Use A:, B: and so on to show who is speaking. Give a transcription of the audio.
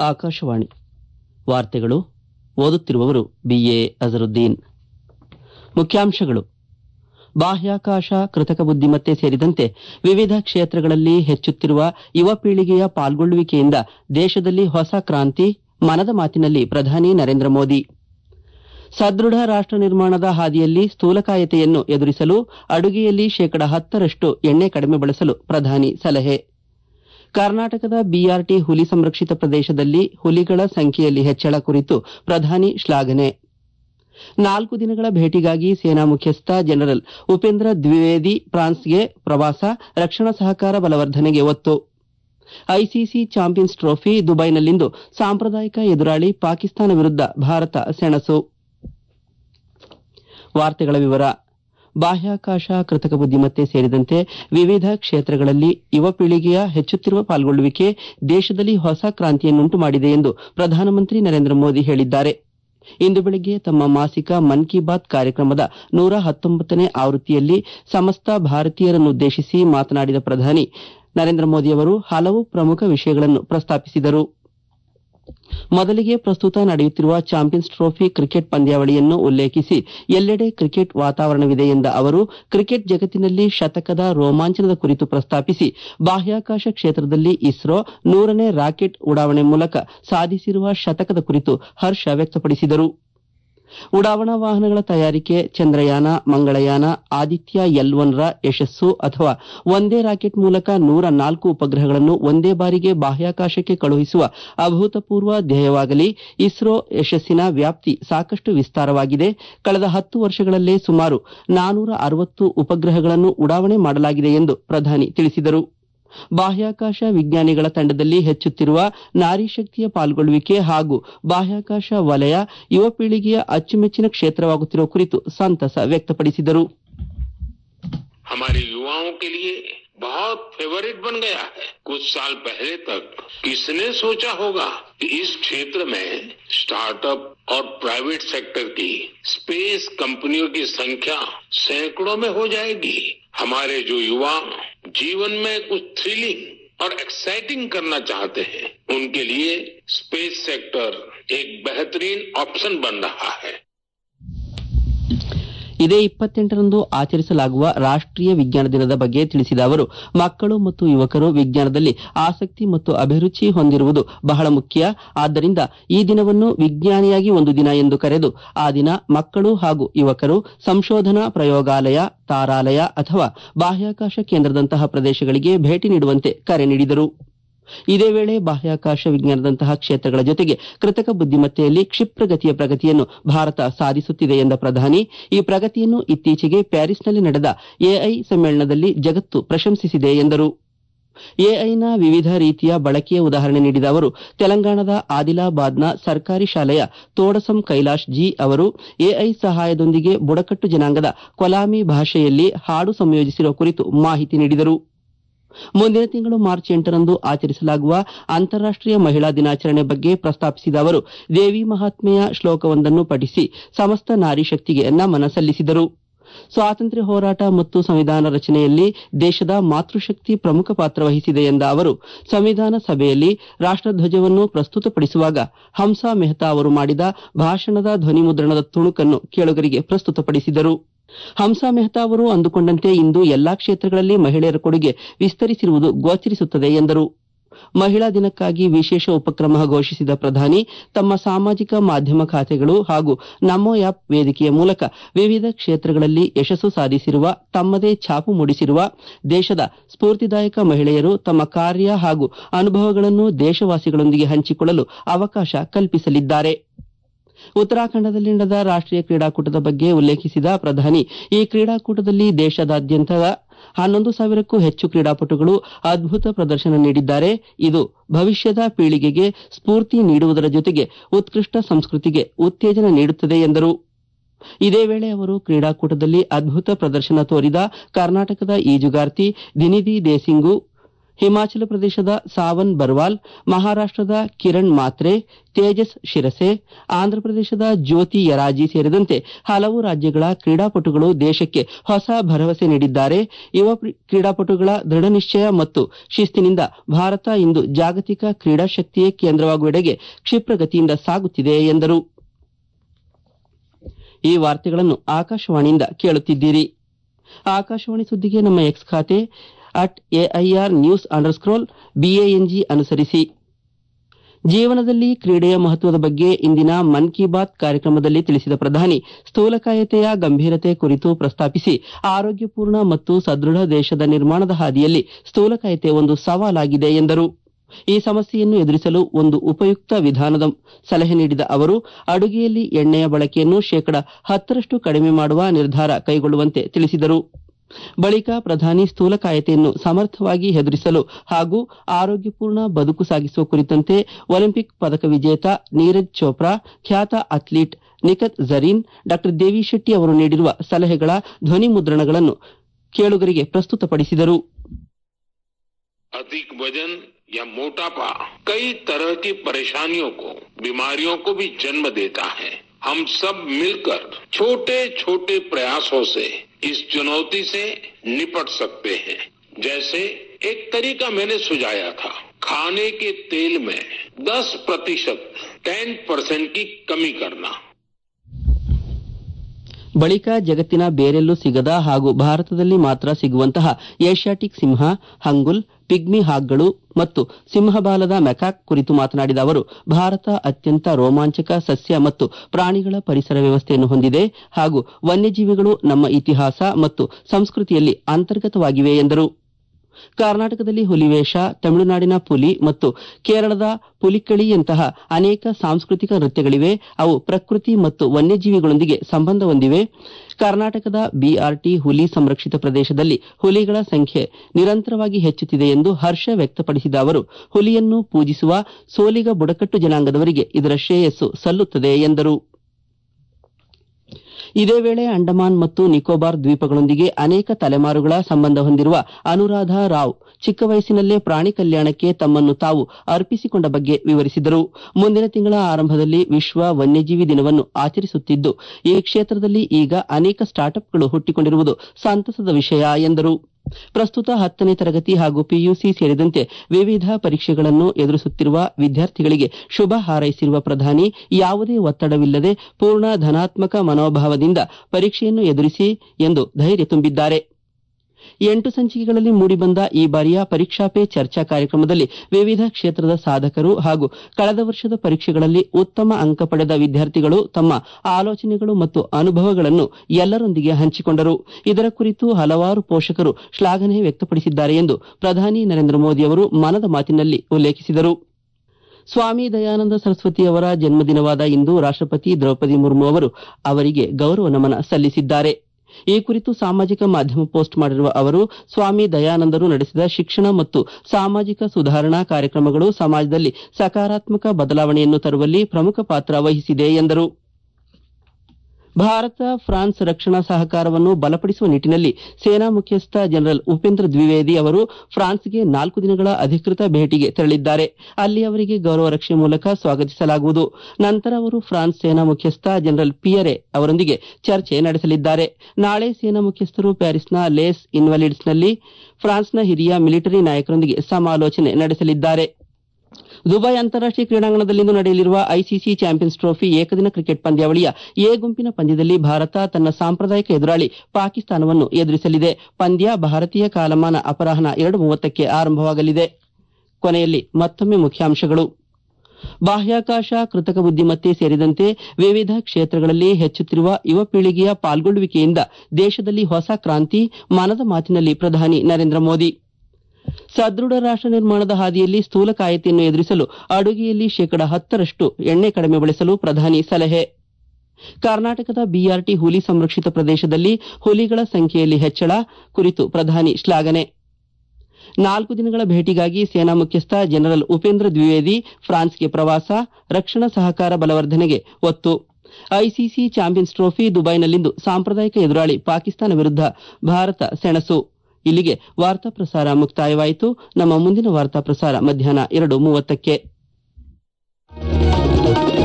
A: ಆಕಾಶವಾಣಿ ವಾರ್ತೆಗಳು ಓದುತ್ತಿರುವವರು ಬಿಎ ಅಜರುದ್ದೀನ್ ಮುಖ್ಯಾಂಶಗಳು ಬಾಹ್ಯಾಕಾಶ ಕೃತಕ ಬುದ್ದಿಮತ್ತೆ ಸೇರಿದಂತೆ ವಿವಿಧ ಕ್ಷೇತ್ರಗಳಲ್ಲಿ ಹೆಚ್ಚುತ್ತಿರುವ ಯುವ ಪೀಳಿಗೆಯ ಪಾಲ್ಗೊಳ್ಳುವಿಕೆಯಿಂದ ದೇಶದಲ್ಲಿ ಹೊಸ ಕ್ರಾಂತಿ ಮನದ ಮಾತಿನಲ್ಲಿ ಪ್ರಧಾನಿ ನರೇಂದ್ರ ಮೋದಿ ಸದೃಢ ರಾಷ್ಟ ನಿರ್ಮಾಣದ ಹಾದಿಯಲ್ಲಿ ಸ್ಥೂಲಕಾಯತೆಯನ್ನು ಎದುರಿಸಲು ಅಡುಗೆಯಲ್ಲಿ ಶೇಕಡ ಹತ್ತರಷ್ಟು ಎಣ್ಣೆ ಕಡಿಮೆ ಬಳಸಲು ಪ್ರಧಾನಿ ಸಲಹೆ ಕರ್ನಾಟಕದ ಬಿಆರ್ಟಿ ಹುಲಿ ಸಂರಕ್ಷಿತ ಪ್ರದೇಶದಲ್ಲಿ ಹುಲಿಗಳ ಸಂಖ್ಯೆಯಲ್ಲಿ ಹೆಚ್ಚಳ ಕುರಿತು ಪ್ರಧಾನಿ ಶ್ಲಾಘನೆ ನಾಲ್ಕು ದಿನಗಳ ಭೇಟಿಗಾಗಿ ಸೇನಾ ಮುಖ್ಯಸ್ಥ ಜನರಲ್ ಉಪೇಂದ್ರ ದ್ವಿವೇದಿ ಫ್ರಾನ್ಸ್ಗೆ ಪ್ರವಾಸ ರಕ್ಷಣಾ ಸಹಕಾರ ಬಲವರ್ಧನೆಗೆ ಒತ್ತು ಐಸಿಸಿ ಚಾಂಪಿಯನ್ಸ್ ಟ್ರೋಫಿ ದುಬೈನಲ್ಲಿಂದು ಸಾಂಪ್ರದಾಯಿಕ ಎದುರಾಳಿ ಪಾಕಿಸ್ತಾನ ವಿರುದ್ಧ ಭಾರತ ಸೆಣಸು ವಾರ್ತೆಗಳ ವಿವರ ಬಾಹ್ಯಾಕಾಶ ಕೃತಕ ಬುದ್ದಿಮತ್ತೆ ಸೇರಿದಂತೆ ವಿವಿಧ ಕ್ಷೇತ್ರಗಳಲ್ಲಿ ಯುವ ಪೀಳಿಗೆಯ ಹೆಚ್ಚುತ್ತಿರುವ ಪಾಲ್ಗೊಳ್ಳುವಿಕೆ ದೇಶದಲ್ಲಿ ಹೊಸ ಕ್ರಾಂತಿಯನ್ನುಂಟು ಮಾಡಿದೆ ಎಂದು ಪ್ರಧಾನಮಂತ್ರಿ ನರೇಂದ್ರ ಮೋದಿ ಹೇಳಿದ್ದಾರೆ ಇಂದು ಬೆಳಗ್ಗೆ ತಮ್ಮ ಮಾಸಿಕ ಮನ್ ಕಿ ಬಾತ್ ಕಾರ್ಯಕ್ರಮದ ನೂರ ಹತ್ತೊಂಬತ್ತನೇ ಆವೃತ್ತಿಯಲ್ಲಿ ಸಮಸ್ತ ಭಾರತೀಯರನ್ನುದ್ದೇಶಿಸಿ ಮಾತನಾಡಿದ ಪ್ರಧಾನಿ ನರೇಂದ್ರ ಮೋದಿ ಅವರು ಹಲವು ಪ್ರಮುಖ ವಿಷಯಗಳನ್ನು ಪ್ರಸ್ತಾಪಿಸಿದರು ಮೊದಲಿಗೆ ಪ್ರಸ್ತುತ ನಡೆಯುತ್ತಿರುವ ಚಾಂಪಿಯನ್ಸ್ ಟ್ರೋಫಿ ಕ್ರಿಕೆಟ್ ಪಂದ್ಯಾವಳಿಯನ್ನು ಉಲ್ಲೇಖಿಸಿ ಎಲ್ಲೆಡೆ ಕ್ರಿಕೆಟ್ ವಾತಾವರಣವಿದೆ ಎಂದ ಅವರು ಕ್ರಿಕೆಟ್ ಜಗತ್ತಿನಲ್ಲಿ ಶತಕದ ರೋಮಾಂಚನದ ಕುರಿತು ಪ್ರಸ್ತಾಪಿಸಿ ಬಾಹ್ಯಾಕಾಶ ಕ್ಷೇತ್ರದಲ್ಲಿ ಇಸ್ರೋ ನೂರನೇ ರಾಕೆಟ್ ಉಡಾವಣೆ ಮೂಲಕ ಸಾಧಿಸಿರುವ ಶತಕದ ಕುರಿತು ಹರ್ಷ ವ್ಯಕ್ತಪಡಿಸಿದರು ಉಡಾವಣಾ ವಾಹನಗಳ ತಯಾರಿಕೆ ಚಂದ್ರಯಾನ ಮಂಗಳಯಾನ ಆದಿತ್ಯ ಎಲ್ ಒನ್ ರ ಯಶಸ್ಸು ಅಥವಾ ಒಂದೇ ರಾಕೆಟ್ ಮೂಲಕ ನೂರ ನಾಲ್ಕು ಉಪಗ್ರಹಗಳನ್ನು ಒಂದೇ ಬಾರಿಗೆ ಬಾಹ್ಯಾಕಾಶಕ್ಕೆ ಕಳುಹಿಸುವ ಅಭೂತಪೂರ್ವ ಧ್ಯೇಯವಾಗಲಿ ಇಸ್ರೋ ಯಶಸ್ಸಿನ ವ್ಯಾಪ್ತಿ ಸಾಕಷ್ಟು ವಿಸ್ತಾರವಾಗಿದೆ ಕಳೆದ ಹತ್ತು ವರ್ಷಗಳಲ್ಲೇ ಸುಮಾರು ನಾನೂರ ಅರವತ್ತು ಉಪಗ್ರಹಗಳನ್ನು ಉಡಾವಣೆ ಮಾಡಲಾಗಿದೆ ಎಂದು ಪ್ರಧಾನಿ ತಿಳಿಸಿದರು ಬಾಹ್ಯಾಕಾಶ ವಿಜ್ಞಾನಿಗಳ ತಂಡದಲ್ಲಿ ಹೆಚ್ಚುತ್ತಿರುವ ನಾರಿ ಶಕ್ತಿಯ ಪಾಲ್ಗೊಳ್ಳುವಿಕೆ ಹಾಗೂ ಬಾಹ್ಯಾಕಾಶ ವಲಯ ಯುವ ಪೀಳಿಗೆಯ ಅಚ್ಚುಮೆಚ್ಚಿನ ಕ್ಷೇತ್ರವಾಗುತ್ತಿರುವ ಕುರಿತು ಸಂತಸ ವ್ಯಕ್ತಪಡಿಸಿದರು
B: हमारे युवाओं के लिए बहुत फेवरेट बन गया है कुछ साल पहले तक किसने सोचा होगा कि इस क्षेत्र में स्टार्टअप और प्राइवेट सेक्टर की स्पेस कंपनियों की संख्या सैकड़ों में हो जाएगी हमारे जो युवा जीवन में कुछ थ्रिलिंग और एक्साइटिंग करना चाहते हैं उनके लिए स्पेस सेक्टर एक बेहतरीन ऑप्शन बन रहा है
A: ಇದೇ ಇಪ್ಪತ್ತೆಂಟರಂದು ಆಚರಿಸಲಾಗುವ ರಾಷ್ಟೀಯ ವಿಜ್ಞಾನ ದಿನದ ಬಗ್ಗೆ ತಿಳಿಸಿದ ಅವರು ಮಕ್ಕಳು ಮತ್ತು ಯುವಕರು ವಿಜ್ಞಾನದಲ್ಲಿ ಆಸಕ್ತಿ ಮತ್ತು ಅಭಿರುಚಿ ಹೊಂದಿರುವುದು ಬಹಳ ಮುಖ್ಯ ಆದ್ದರಿಂದ ಈ ದಿನವನ್ನು ವಿಜ್ಞಾನಿಯಾಗಿ ಒಂದು ದಿನ ಎಂದು ಕರೆದು ಆ ದಿನ ಮಕ್ಕಳು ಹಾಗೂ ಯುವಕರು ಸಂಶೋಧನಾ ಪ್ರಯೋಗಾಲಯ ತಾರಾಲಯ ಅಥವಾ ಬಾಹ್ಯಾಕಾಶ ಕೇಂದ್ರದಂತಹ ಪ್ರದೇಶಗಳಿಗೆ ಭೇಟಿ ನೀಡುವಂತೆ ಕರೆ ನೀಡಿದರು ಇದೇ ವೇಳೆ ಬಾಹ್ಯಾಕಾಶ ವಿಜ್ಞಾನದಂತಹ ಕ್ಷೇತ್ರಗಳ ಜೊತೆಗೆ ಕೃತಕ ಬುದ್ದಿಮತ್ತೆಯಲ್ಲಿ ಕ್ಷಿಪ್ರಗತಿಯ ಪ್ರಗತಿಯನ್ನು ಭಾರತ ಸಾಧಿಸುತ್ತಿದೆ ಎಂದ ಪ್ರಧಾನಿ ಈ ಪ್ರಗತಿಯನ್ನು ಇತ್ತೀಚೆಗೆ ಪ್ಯಾರಿಸ್ನಲ್ಲಿ ನಡೆದ ಎಐ ಸಮ್ಮೇಳನದಲ್ಲಿ ಜಗತ್ತು ಪ್ರಶಂಸಿಸಿದೆ ಎಂದರು ಎಐನ ವಿವಿಧ ರೀತಿಯ ಬಳಕೆಯ ಉದಾಹರಣೆ ನೀಡಿದ ಅವರು ತೆಲಂಗಾಣದ ಆದಿಲಾಬಾದ್ನ ಸರ್ಕಾರಿ ಶಾಲೆಯ ತೋಡಸಂ ಕೈಲಾಶ್ ಜಿ ಅವರು ಎಐ ಸಹಾಯದೊಂದಿಗೆ ಬುಡಕಟ್ಟು ಜನಾಂಗದ ಕೊಲಾಮಿ ಭಾಷೆಯಲ್ಲಿ ಹಾಡು ಸಂಯೋಜಿಸಿರುವ ಕುರಿತು ಮಾಹಿತಿ ನೀಡಿದರು ಮುಂದಿನ ತಿಂಗಳು ಮಾರ್ಚ್ ಎಂಟರಂದು ಆಚರಿಸಲಾಗುವ ಅಂತಾರಾಷ್ಟೀಯ ಮಹಿಳಾ ದಿನಾಚರಣೆ ಬಗ್ಗೆ ಪ್ರಸ್ತಾಪಿಸಿದ ಅವರು ದೇವಿ ಮಹಾತ್ಮೆಯ ಶ್ಲೋಕವೊಂದನ್ನು ಪಠಿಸಿ ಸಮಸ್ತ ನಾರಿ ಶಕ್ತಿಗೆ ನಮನ ಸಲ್ಲಿಸಿದರು ಸ್ವಾತಂತ್ರ್ಯ ಹೋರಾಟ ಮತ್ತು ಸಂವಿಧಾನ ರಚನೆಯಲ್ಲಿ ದೇಶದ ಮಾತೃಶಕ್ತಿ ಪ್ರಮುಖ ಪಾತ್ರ ವಹಿಸಿದೆ ಎಂದ ಅವರು ಸಂವಿಧಾನ ಸಭೆಯಲ್ಲಿ ರಾಷ್ಟಧ್ವಜವನ್ನು ಪ್ರಸ್ತುತಪಡಿಸುವಾಗ ಹಂಸಾ ಮೆಹ್ತಾ ಅವರು ಮಾಡಿದ ಭಾಷಣದ ಧ್ವನಿಮುದ್ರಣದ ತುಣುಕನ್ನು ಕೇಳುಗರಿಗೆ ಪ್ರಸ್ತುತಪಡಿಸಿದರು ಹಂಸಾ ಮೆಹ್ತಾ ಅವರು ಅಂದುಕೊಂಡಂತೆ ಇಂದು ಎಲ್ಲಾ ಕ್ಷೇತ್ರಗಳಲ್ಲಿ ಮಹಿಳೆಯರ ಕೊಡುಗೆ ವಿಸ್ತರಿಸಿರುವುದು ಗೋಚರಿಸುತ್ತದೆ ಎಂದರು ಮಹಿಳಾ ದಿನಕ್ಕಾಗಿ ವಿಶೇಷ ಉಪಕ್ರಮ ಘೋಷಿಸಿದ ಪ್ರಧಾನಿ ತಮ್ಮ ಸಾಮಾಜಿಕ ಮಾಧ್ಯಮ ಖಾತೆಗಳು ಹಾಗೂ ನಮೋ ಆಪ್ ವೇದಿಕೆಯ ಮೂಲಕ ವಿವಿಧ ಕ್ಷೇತ್ರಗಳಲ್ಲಿ ಯಶಸ್ಸು ಸಾಧಿಸಿರುವ ತಮ್ಮದೇ ಛಾಪು ಮೂಡಿಸಿರುವ ದೇಶದ ಸ್ಫೂರ್ತಿದಾಯಕ ಮಹಿಳೆಯರು ತಮ್ಮ ಕಾರ್ಯ ಹಾಗೂ ಅನುಭವಗಳನ್ನು ದೇಶವಾಸಿಗಳೊಂದಿಗೆ ಹಂಚಿಕೊಳ್ಳಲು ಅವಕಾಶ ಕಲ್ಪಿಸಲಿದ್ದಾರೆ ಉತ್ತರಾಖಂಡದಲ್ಲಿ ನಡೆದ ರಾಷ್ಟೀಯ ಕ್ರೀಡಾಕೂಟದ ಬಗ್ಗೆ ಉಲ್ಲೇಖಿಸಿದ ಪ್ರಧಾನಿ ಈ ಕ್ರೀಡಾಕೂಟದಲ್ಲಿ ದೇಶದಾದ್ಯಂತ ಹನ್ನೊಂದು ಸಾವಿರಕ್ಕೂ ಹೆಚ್ಚು ಕ್ರೀಡಾಪಟುಗಳು ಅದ್ಭುತ ಪ್ರದರ್ಶನ ನೀಡಿದ್ದಾರೆ ಇದು ಭವಿಷ್ಯದ ಪೀಳಿಗೆಗೆ ಸ್ಫೂರ್ತಿ ನೀಡುವುದರ ಜೊತೆಗೆ ಉತ್ಕೃಷ್ಟ ಸಂಸ್ಕೃತಿಗೆ ಉತ್ತೇಜನ ನೀಡುತ್ತದೆ ಎಂದರು ಇದೇ ವೇಳೆ ಅವರು ಕ್ರೀಡಾಕೂಟದಲ್ಲಿ ಅದ್ಭುತ ಪ್ರದರ್ಶನ ತೋರಿದ ಕರ್ನಾಟಕದ ಈಜುಗಾರ್ತಿ ದಿನಿಧಿ ದೇಸಿಂಗು ಹಿಮಾಚಲ ಪ್ರದೇಶದ ಸಾವನ್ ಬರ್ವಾಲ್ ಮಹಾರಾಷ್ಟದ ಕಿರಣ್ ಮಾತ್ರೆ ತೇಜಸ್ ಶಿರಸೆ ಆಂಧ್ರಪ್ರದೇಶದ ಜ್ಯೋತಿ ಯರಾಜಿ ಸೇರಿದಂತೆ ಹಲವು ರಾಜ್ಯಗಳ ಕ್ರೀಡಾಪಟುಗಳು ದೇಶಕ್ಕೆ ಹೊಸ ಭರವಸೆ ನೀಡಿದ್ದಾರೆ ಯುವ ಕ್ರೀಡಾಪಟುಗಳ ದೃಢನಿಶ್ಚಯ ಮತ್ತು ಶಿಸ್ತಿನಿಂದ ಭಾರತ ಇಂದು ಜಾಗತಿಕ ಕ್ರೀಡಾ ಶಕ್ತಿಯ ಕೇಂದ್ರವಾಗುವೆಡೆಗೆ ಕ್ಷಿಪ್ರಗತಿಯಿಂದ ಸಾಗುತ್ತಿದೆ ಎಂದರು ಈ ವಾರ್ತೆಗಳನ್ನು ಆಕಾಶವಾಣಿಯಿಂದ ಕೇಳುತ್ತಿದ್ದೀರಿ ಆಕಾಶವಾಣಿ ಸುದ್ದಿಗೆ ನಮ್ಮ ಎಕ್ಸ್ ಖಾತೆ at AIR news under scroll BANG ಅನುಸರಿಸಿ ಜೀವನದಲ್ಲಿ ಕ್ರೀಡೆಯ ಮಹತ್ವದ ಬಗ್ಗೆ ಇಂದಿನ ಮನ್ ಕಿ ಬಾತ್ ಕಾರ್ಯಕ್ರಮದಲ್ಲಿ ತಿಳಿಸಿದ ಪ್ರಧಾನಿ ಸ್ಥೂಲಕಾಯತೆಯ ಗಂಭೀರತೆ ಕುರಿತು ಪ್ರಸ್ತಾಪಿಸಿ ಆರೋಗ್ಯಪೂರ್ಣ ಮತ್ತು ಸದೃಢ ದೇಶದ ನಿರ್ಮಾಣದ ಹಾದಿಯಲ್ಲಿ ಸ್ಥೂಲಕಾಯತೆ ಒಂದು ಸವಾಲಾಗಿದೆ ಎಂದರು ಈ ಸಮಸ್ಯೆಯನ್ನು ಎದುರಿಸಲು ಒಂದು ಉಪಯುಕ್ತ ವಿಧಾನದ ಸಲಹೆ ನೀಡಿದ ಅವರು ಅಡುಗೆಯಲ್ಲಿ ಎಣ್ಣೆಯ ಬಳಕೆಯನ್ನು ಶೇಕಡ ಹತ್ತರಷ್ಟು ಕಡಿಮೆ ಮಾಡುವ ನಿರ್ಧಾರ ಕೈಗೊಳ್ಳುವಂತೆ ತಿಳಿಸಿದರು ಬಳಿಕ ಪ್ರಧಾನಿ ಸ್ಥೂಲಕಾಯತೆಯನ್ನು ಸಮರ್ಥವಾಗಿ ಎದುರಿಸಲು ಹಾಗೂ ಆರೋಗ್ಯಪೂರ್ಣ ಬದುಕು ಸಾಗಿಸುವ ಕುರಿತಂತೆ ಒಲಿಂಪಿಕ್ ಪದಕ ವಿಜೇತ ನೀರಜ್ ಚೋಪ್ರಾ ಖ್ಯಾತ ಅಥ್ಲೀಟ್ ನಿಖತ್ ಜರೀನ್ ಡಾ ದೇವಿ ಶೆಟ್ಟಿ ಅವರು ನೀಡಿರುವ ಸಲಹೆಗಳ ಧ್ವನಿ ಮುದ್ರಣಗಳನ್ನು ಕೇಳುಗರಿಗೆ ಪ್ರಸ್ತುತಪಡಿಸಿದರು
B: अधिक वजन या मोटापा कई तरह की परेशानियों को बीमारियों को भी जन्म देता है हम सब मिलकर छोटे छोटे प्रयासों से इस चुनौती से निपट सकते हैं जैसे एक तरीका मैंने सुझाया था खाने के तेल में 10 प्रतिशत 10 परसेंट की कमी करना
A: ಬಳಿಕ ಜಗತ್ತಿನ ಬೇರೆಲ್ಲೂ ಸಿಗದ ಹಾಗೂ ಭಾರತದಲ್ಲಿ ಮಾತ್ರ ಸಿಗುವಂತಹ ಏಷ್ಯಾಟಿಕ್ ಸಿಂಹ ಹಂಗುಲ್ ಪಿಗ್ಮಿ ಹಾಗ್ಗಳು ಮತ್ತು ಸಿಂಹಬಾಲದ ಮೆಕಾಕ್ ಕುರಿತು ಮಾತನಾಡಿದ ಅವರು ಭಾರತ ಅತ್ಯಂತ ರೋಮಾಂಚಕ ಸಸ್ಯ ಮತ್ತು ಪ್ರಾಣಿಗಳ ಪರಿಸರ ವ್ಯವಸ್ಥೆಯನ್ನು ಹೊಂದಿದೆ ಹಾಗೂ ವನ್ಯಜೀವಿಗಳು ನಮ್ಮ ಇತಿಹಾಸ ಮತ್ತು ಸಂಸ್ಕೃತಿಯಲ್ಲಿ ಅಂತರ್ಗತವಾಗಿವೆ ಎಂದರು ಕರ್ನಾಟಕದಲ್ಲಿ ಹುಲಿವೇಷ ತಮಿಳುನಾಡಿನ ಪುಲಿ ಮತ್ತು ಕೇರಳದ ಪುಲಿಕಳಿಯಂತಹ ಅನೇಕ ಸಾಂಸ್ಕೃತಿಕ ನೃತ್ಯಗಳಿವೆ ಅವು ಪ್ರಕೃತಿ ಮತ್ತು ವನ್ಯಜೀವಿಗಳೊಂದಿಗೆ ಸಂಬಂಧ ಹೊಂದಿವೆ ಕರ್ನಾಟಕದ ಬಿಆರ್ಟಿ ಹುಲಿ ಸಂರಕ್ಷಿತ ಪ್ರದೇಶದಲ್ಲಿ ಹುಲಿಗಳ ಸಂಖ್ಯೆ ನಿರಂತರವಾಗಿ ಹೆಚ್ಚುತ್ತಿದೆ ಎಂದು ಹರ್ಷ ವ್ಯಕ್ತಪಡಿಸಿದ ಅವರು ಹುಲಿಯನ್ನು ಪೂಜಿಸುವ ಸೋಲಿಗ ಬುಡಕಟ್ಟು ಜನಾಂಗದವರಿಗೆ ಇದರ ಶ್ರೇಯಸ್ಸು ಸಲ್ಲುತ್ತದೆ ಎಂದರು ಇದೇ ವೇಳೆ ಅಂಡಮಾನ್ ಮತ್ತು ನಿಕೋಬಾರ್ ದ್ವೀಪಗಳೊಂದಿಗೆ ಅನೇಕ ತಲೆಮಾರುಗಳ ಸಂಬಂಧ ಹೊಂದಿರುವ ಅನುರಾಧ ರಾವ್ ಚಿಕ್ಕ ವಯಸ್ಸಿನಲ್ಲೇ ಪ್ರಾಣಿ ಕಲ್ಯಾಣಕ್ಕೆ ತಮ್ಮನ್ನು ತಾವು ಅರ್ಪಿಸಿಕೊಂಡ ಬಗ್ಗೆ ವಿವರಿಸಿದರು ಮುಂದಿನ ತಿಂಗಳ ಆರಂಭದಲ್ಲಿ ವಿಶ್ವ ವನ್ಯಜೀವಿ ದಿನವನ್ನು ಆಚರಿಸುತ್ತಿದ್ದು ಈ ಕ್ಷೇತ್ರದಲ್ಲಿ ಈಗ ಅನೇಕ ಸ್ಟಾರ್ಟ್ಅಪ್ಗಳು ಹುಟ್ಟಿಕೊಂಡಿರುವುದು ಸಂತಸದ ವಿಷಯ ಎಂದರು ಪ್ರಸ್ತುತ ಹತ್ತನೇ ತರಗತಿ ಹಾಗೂ ಪಿಯುಸಿ ಸೇರಿದಂತೆ ವಿವಿಧ ಪರೀಕ್ಷೆಗಳನ್ನು ಎದುರಿಸುತ್ತಿರುವ ವಿದ್ಯಾರ್ಥಿಗಳಿಗೆ ಶುಭ ಹಾರೈಸಿರುವ ಪ್ರಧಾನಿ ಯಾವುದೇ ಒತ್ತಡವಿಲ್ಲದೆ ಪೂರ್ಣ ಧನಾತ್ಮಕ ಮನೋಭಾವದಿಂದ ಪರೀಕ್ಷೆಯನ್ನು ಎದುರಿಸಿ ಎಂದು ಧೈರ್ಯ ತುಂಬಿದ್ದಾರೆ ಎಂಟು ಸಂಚಿಕೆಗಳಲ್ಲಿ ಮೂಡಿಬಂದ ಈ ಬಾರಿಯ ಪರೀಕ್ಷಾ ಪೇ ಚರ್ಚಾ ಕಾರ್ಯಕ್ರಮದಲ್ಲಿ ವಿವಿಧ ಕ್ಷೇತ್ರದ ಸಾಧಕರು ಹಾಗೂ ಕಳೆದ ವರ್ಷದ ಪರೀಕ್ಷೆಗಳಲ್ಲಿ ಉತ್ತಮ ಅಂಕ ಪಡೆದ ವಿದ್ಯಾರ್ಥಿಗಳು ತಮ್ಮ ಆಲೋಚನೆಗಳು ಮತ್ತು ಅನುಭವಗಳನ್ನು ಎಲ್ಲರೊಂದಿಗೆ ಹಂಚಿಕೊಂಡರು ಇದರ ಕುರಿತು ಹಲವಾರು ಪೋಷಕರು ಶ್ಲಾಘನೆ ವ್ಯಕ್ತಪಡಿಸಿದ್ದಾರೆ ಎಂದು ಪ್ರಧಾನಿ ನರೇಂದ್ರ ಮೋದಿ ಅವರು ಮನದ ಮಾತಿನಲ್ಲಿ ಉಲ್ಲೇಖಿಸಿದರು ಸ್ವಾಮಿ ದಯಾನಂದ ಸರಸ್ವತಿ ಅವರ ಜನ್ಮದಿನವಾದ ಇಂದು ರಾಷ್ಟಪತಿ ದ್ರೌಪದಿ ಮುರ್ಮು ಅವರು ಅವರಿಗೆ ಗೌರವ ನಮನ ಸಲ್ಲಿಸಿದ್ದಾರೆ ಈ ಕುರಿತು ಸಾಮಾಜಿಕ ಮಾಧ್ಯಮ ಪೋಸ್ಟ್ ಮಾಡಿರುವ ಅವರು ಸ್ವಾಮಿ ದಯಾನಂದರು ನಡೆಸಿದ ಶಿಕ್ಷಣ ಮತ್ತು ಸಾಮಾಜಿಕ ಸುಧಾರಣಾ ಕಾರ್ಯಕ್ರಮಗಳು ಸಮಾಜದಲ್ಲಿ ಸಕಾರಾತ್ಮಕ ಬದಲಾವಣೆಯನ್ನು ತರುವಲ್ಲಿ ಪ್ರಮುಖ ಪಾತ್ರ ವಹಿಸಿದೆ ಎಂದರು ಭಾರತ ಫ್ರಾನ್ಸ್ ರಕ್ಷಣಾ ಸಹಕಾರವನ್ನು ಬಲಪಡಿಸುವ ನಿಟ್ಟಿನಲ್ಲಿ ಸೇನಾ ಮುಖ್ಯಸ್ಥ ಜನರಲ್ ಉಪೇಂದ್ರ ದ್ವಿವೇದಿ ಅವರು ಫ್ರಾನ್ಸ್ಗೆ ನಾಲ್ಕು ದಿನಗಳ ಅಧಿಕೃತ ಭೇಟಿಗೆ ತೆರಳಿದ್ದಾರೆ ಅಲ್ಲಿ ಅವರಿಗೆ ಗೌರವ ರಕ್ಷೆ ಮೂಲಕ ಸ್ವಾಗತಿಸಲಾಗುವುದು ನಂತರ ಅವರು ಫ್ರಾನ್ಸ್ ಸೇನಾ ಮುಖ್ಯಸ್ಥ ಜನರಲ್ ಪಿಯರೆ ಅವರೊಂದಿಗೆ ಚರ್ಚೆ ನಡೆಸಲಿದ್ದಾರೆ ನಾಳೆ ಸೇನಾ ಮುಖ್ಯಸ್ಥರು ಪ್ಯಾರಿಸ್ನ ಲೇಸ್ ಇನ್ವಾಲಿಡ್ಸ್ನಲ್ಲಿ ಫ್ರಾನ್ಸ್ನ ಹಿರಿಯ ಮಿಲಿಟರಿ ನಾಯಕರೊಂದಿಗೆ ಸಮಾಲೋಚನೆ ನಡೆಸಲಿದ್ದಾರೆ ದುಬೈ ಅಂತಾರಾಷ್ಟೀಯ ಕ್ರೀಡಾಂಗಣದಲ್ಲಿಂದು ನಡೆಯಲಿರುವ ಐಸಿಸಿ ಚಾಂಪಿಯನ್ಸ್ ಟ್ರೋಫಿ ಏಕದಿನ ಕ್ರಿಕೆಟ್ ಪಂದ್ಯಾವಳಿಯ ಎ ಗುಂಪಿನ ಪಂದ್ಯದಲ್ಲಿ ಭಾರತ ತನ್ನ ಸಾಂಪ್ರದಾಯಿಕ ಎದುರಾಳಿ ಪಾಕಿಸ್ತಾನವನ್ನು ಎದುರಿಸಲಿದೆ ಪಂದ್ಯ ಭಾರತೀಯ ಕಾಲಮಾನ ಅಪರಾಹ್ನ ಎರಡು ಮೂವತ್ತಕ್ಕೆ ಆರಂಭವಾಗಲಿದೆ ಕೊನೆಯಲ್ಲಿ ಮತ್ತೊಮ್ಮೆ ಮುಖ್ಯಾಂಶಗಳು ಬಾಹ್ಯಾಕಾಶ ಕೃತಕ ಬುದ್ದಿಮತ್ತೆ ಸೇರಿದಂತೆ ವಿವಿಧ ಕ್ಷೇತ್ರಗಳಲ್ಲಿ ಹೆಚ್ಚುತ್ತಿರುವ ಯುವ ಪೀಳಿಗೆಯ ಪಾಲ್ಗೊಳ್ಳುವಿಕೆಯಿಂದ ದೇಶದಲ್ಲಿ ಹೊಸ ಕ್ರಾಂತಿ ಮನದ ಮಾತಿನಲ್ಲಿ ಪ್ರಧಾನಿ ನರೇಂದ್ರ ಮೋದಿ ಸದೃಢ ರಾಷ್ಟ ನಿರ್ಮಾಣದ ಹಾದಿಯಲ್ಲಿ ಸ್ಥೂಲಕಾಯತೆಯನ್ನು ಎದುರಿಸಲು ಅಡುಗೆಯಲ್ಲಿ ಶೇಕಡ ಹತ್ತರಷ್ಟು ಎಣ್ಣೆ ಕಡಿಮೆ ಬಳಸಲು ಪ್ರಧಾನಿ ಸಲಹೆ ಕರ್ನಾಟಕದ ಬಿಆರ್ಟಿ ಹುಲಿ ಸಂರಕ್ಷಿತ ಪ್ರದೇಶದಲ್ಲಿ ಹುಲಿಗಳ ಸಂಖ್ಯೆಯಲ್ಲಿ ಹೆಚ್ಚಳ ಕುರಿತು ಪ್ರಧಾನಿ ಶ್ಲಾಘನೆ ನಾಲ್ಕು ದಿನಗಳ ಭೇಟಿಗಾಗಿ ಸೇನಾ ಮುಖ್ಯಸ್ಥ ಜನರಲ್ ಉಪೇಂದ್ರ ದ್ವಿವೇದಿ ಫ್ರಾನ್ಸ್ಗೆ ಪ್ರವಾಸ ರಕ್ಷಣಾ ಸಹಕಾರ ಬಲವರ್ಧನೆಗೆ ಒತ್ತು ಐಸಿಸಿ ಚಾಂಪಿಯನ್ಸ್ ಟ್ರೋಫಿ ದುಬೈನಲ್ಲಿಂದು ಸಾಂಪ್ರದಾಯಿಕ ಎದುರಾಳಿ ಪಾಕಿಸ್ತಾನ ವಿರುದ್ಧ ಭಾರತ ಸೆಣಸು ಇಲ್ಲಿಗೆ ವಾರ್ತಾ ಪ್ರಸಾರ ಮುಕ್ತಾಯವಾಯಿತು ನಮ್ಮ ಮುಂದಿನ ವಾರ್ತಾ ಪ್ರಸಾರ ಮಧ್ಯಾಹ್ನ ಎರಡು ಮೂವತ್ತಕ್ಕೆ